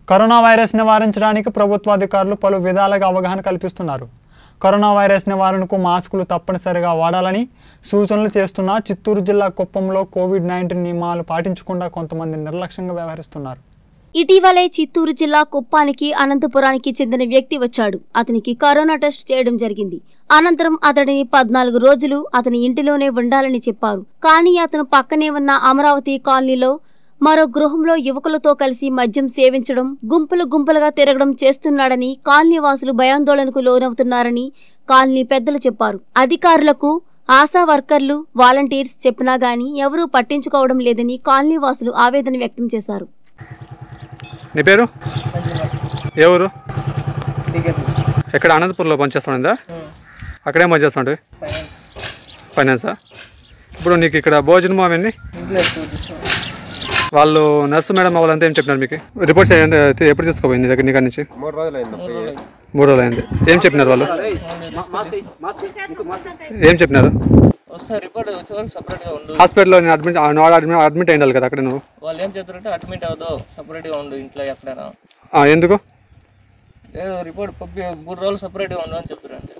corona virus నివారించడానికి ప్రభుత్వాధికారులు పలు విధాలుగా అవగాహన కల్పిస్తున్నారు కరోనా వైరస్ నివారణకు మాస్కులు తప్పనిసరిగా వాడాలని సూచనలు చేస్తున్న చిత్తూరు జిల్లా కుప్పంలో కోవిడ్ నైన్టీన్ నియమాలు పాటించకుండా కొంతమంది నిర్లక్ష్యంగా వ్యవహరిస్తున్నారు ఇటీవలే చిత్తూరు జిల్లా కుప్పానికి అనంతపురానికి చెందిన వ్యక్తి వచ్చాడు అతనికి కరోనా టెస్ట్ చేయడం జరిగింది అనంతరం అతడిని పద్నాలుగు రోజులు అతని ఇంటిలోనే ఉండాలని చెప్పారు కానీ అతను పక్కనే ఉన్న అమరావతి కాలనీలో మరో గృహంలో యువకులతో కలిసి మద్యం సేవించడం గుంపులు గుంపులుగా తిరగడం చేస్తున్నాడని కాలనీ వాసులు భయాందోళనకు లోనవుతున్నారని కాలనీ పెద్దలు చెప్పారు అధికారులకు ఆశా వర్కర్లు వాలంటీర్స్ చెప్పినా గానీ ఎవరూ పట్టించుకోవడం లేదని కాలనీ వాసులు ఆవేదన వ్యక్తం చేశారు నీ పేరు ఏ ఊరు ఎక్కడ అనంతపూర్లో పనిచేస్తుందా అక్కడే పని చేస్తుంటే ఫైనాన్సా ఇప్పుడు నీకు ఇక్కడ భోజనం అవన్నీ వాళ్ళు నర్సు మేడం వాళ్ళంతా ఏం చెప్పినారు మీకు రిపోర్ట్స్ ఏ- ఎప్పుడు తీసుకోపోయింది నీ దగ్గర నీ కాడ నుంచి మూడు రోజులైంది పోయి మూడు రోజులు అయింది ఏం చెప్పినారు వాళ్ళు ఏం చెప్పినారు వస్తే రిపోర్ట్ వచ్చే వరకు సపరేట్గా ఉండు హాస్పిటల్లో నేను అడ్మిట్ నువ్వు అడ్మిట్ అడ్మిట్ అయ్యాలి కదా అక్కడ నువ్వు వాళ్ళు ఏం చెప్తారంటే అడ్మిట్ అవ్వదు సపరేట్గా ఉండు ఇంట్లో ఎక్కడైనా ఆ, ఎందుకు ఏదో రిపోర్ట్ పంపి మూడు రోజులు సపరేట్గా ఉండు అని చెప్తారు అంతే